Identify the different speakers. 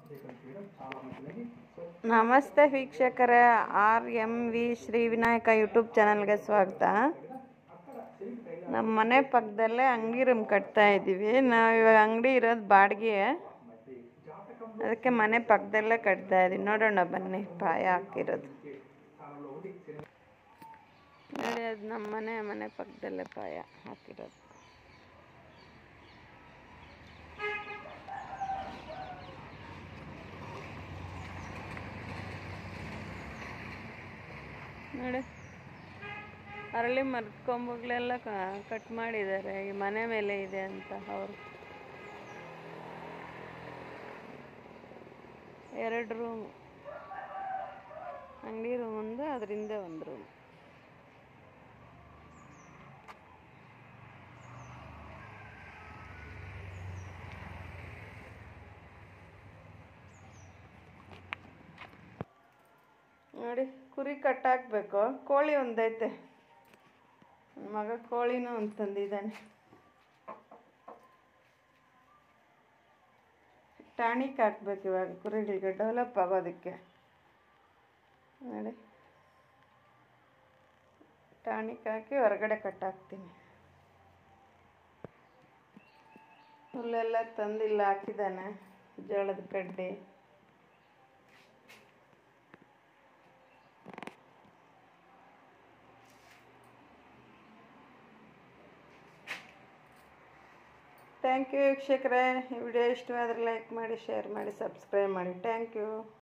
Speaker 1: ನಮಸ್ತೆ ವೀಕ್ಷಕರೇ R M V Shri Vinayaka YouTube ಚಾನಲ್ಗೆ ಸ್ವಾಗತ ನಮ್ಮ ಮನೆ ಪಕ್ಕದಲ್ಲೇ ಅಂಗಡಿ ರೂಮ್ ಕಟ್ತಾ ಇದ್ದೀವಿ ನಾವು ಇವಾಗ ಅಂಗಡಿ ಇರೋದು ಬಾಡಿಗೆ ಅದಕ್ಕೆ ಮನೆ ಪಕ್ಕದಲ್ಲೇ ಕಟ್ತಾ ಇದ್ದೀವಿ ನೋಡೋಣ ಬನ್ನಿ ಪಾಯ ಹಾಕಿರೋದು ನೋಡಿ ಅದು ನಮ್ಮ ಮನೆ ಮನೆ ಪಕ್ಕದಲ್ಲೇ ಪಾಯ ಹಾಕಿರೋದು ನೋಡಿ ಅರಳಿ ಮರದ ಕೊಂಬುಗಳೆಲ್ಲ ಕಟ್ ಮಾಡಿದ್ದಾರೆ ಈ ಮನೆ ಮೇಲೆ ಇದೆ ಅಂತ ಅವರು ಎರಡು ರೂಮ್ ಅಂಗಡಿ ರೂಮ್ ಒಂದು ಅದರಿಂದ ಒಂದು ರೂಮ್ ನೋಡಿ ಕುರಿ ಕಟ್ಟಾಕಬೇಕು ಕೋಳಿ ಒಂದೈತೆ ನನ್ನ ಮಗ ಕೋಳಿನೂ ಒಂದು ತಂದಿದ್ದಾನೆ ಟಾಣಿಕ್ ಹಾಕ್ಬೇಕು ಇವಾಗ ಕುರಿಗಳಿಗೆ ಡೆವಲಪ್ ಆಗೋದಕ್ಕೆ ನೋಡಿ ಟಾಣಿಕ್ ಹಾಕಿ ಹೊರಗಡೆ ಕಟ್ಟಾಕ್ತೀನಿ ಹುಲ್ಲೆಲ್ಲ ತಂದಿಲ್ಲ ಹಾಕಿದ್ದಾನೆ ಜೋಳದ ಕಡ್ಡಿ ಥ್ಯಾಂಕ್ ಯು ವೀಕ್ಷಕರೇ ಈ ವಿಡಿಯೋ ಇಷ್ಟವಾದರೆ ಲೈಕ್ ಮಾಡಿ ಶೇರ್ ಮಾಡಿ ಸಬ್ಸ್ಕ್ರೈಬ್ ಮಾಡಿ ಥ್ಯಾಂಕ್ ಯು